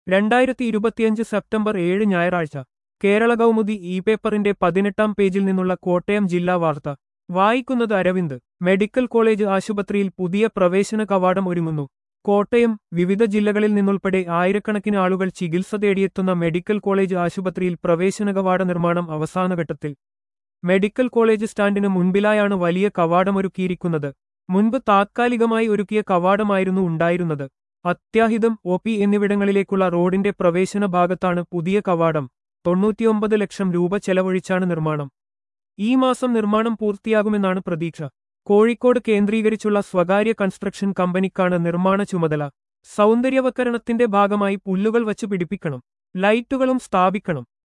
രണ്ടായിരത്തി ഇരുപത്തിയഞ്ച് സെപ്റ്റംബർ ഏഴ് ഞായറാഴ്ച കേരള കൗമുദി ഇ പേപ്പറിന്റെ പതിനെട്ടാം പേജിൽ നിന്നുള്ള കോട്ടയം ജില്ലാ വാർത്ത വായിക്കുന്നത് അരവിന്ദ് മെഡിക്കൽ കോളേജ് ആശുപത്രിയിൽ പുതിയ പ്രവേശന കവാടം ഒരുങ്ങുന്നു കോട്ടയം വിവിധ ജില്ലകളിൽ നിന്നുൾപ്പെടെ ആയിരക്കണക്കിന് ആളുകൾ ചികിത്സ തേടിയെത്തുന്ന മെഡിക്കൽ കോളേജ് ആശുപത്രിയിൽ പ്രവേശന കവാട നിർമ്മാണം അവസാനഘട്ടത്തിൽ മെഡിക്കൽ കോളേജ് സ്റ്റാൻഡിന് മുൻപിലായാണ് വലിയ കവാടമൊരുക്കിയിരിക്കുന്നത് മുൻപ് താത്കാലികമായി ഒരുക്കിയ കവാടമായിരുന്നു ഉണ്ടായിരുന്നത് അത്യാഹിതം ഒ പി എന്നിവിടങ്ങളിലേക്കുള്ള റോഡിന്റെ പ്രവേശന ഭാഗത്താണ് പുതിയ കവാടം തൊണ്ണൂറ്റിയൊമ്പത് ലക്ഷം രൂപ ചെലവഴിച്ചാണ് നിർമ്മാണം ഈ മാസം നിർമ്മാണം പൂർത്തിയാകുമെന്നാണ് പ്രതീക്ഷ കോഴിക്കോട് കേന്ദ്രീകരിച്ചുള്ള സ്വകാര്യ കൺസ്ട്രക്ഷൻ കമ്പനിക്കാണ് നിർമ്മാണ ചുമതല സൗന്ദര്യവൽക്കരണത്തിന്റെ ഭാഗമായി പുല്ലുകൾ വച്ചു പിടിപ്പിക്കണം ലൈറ്റുകളും സ്ഥാപിക്കണം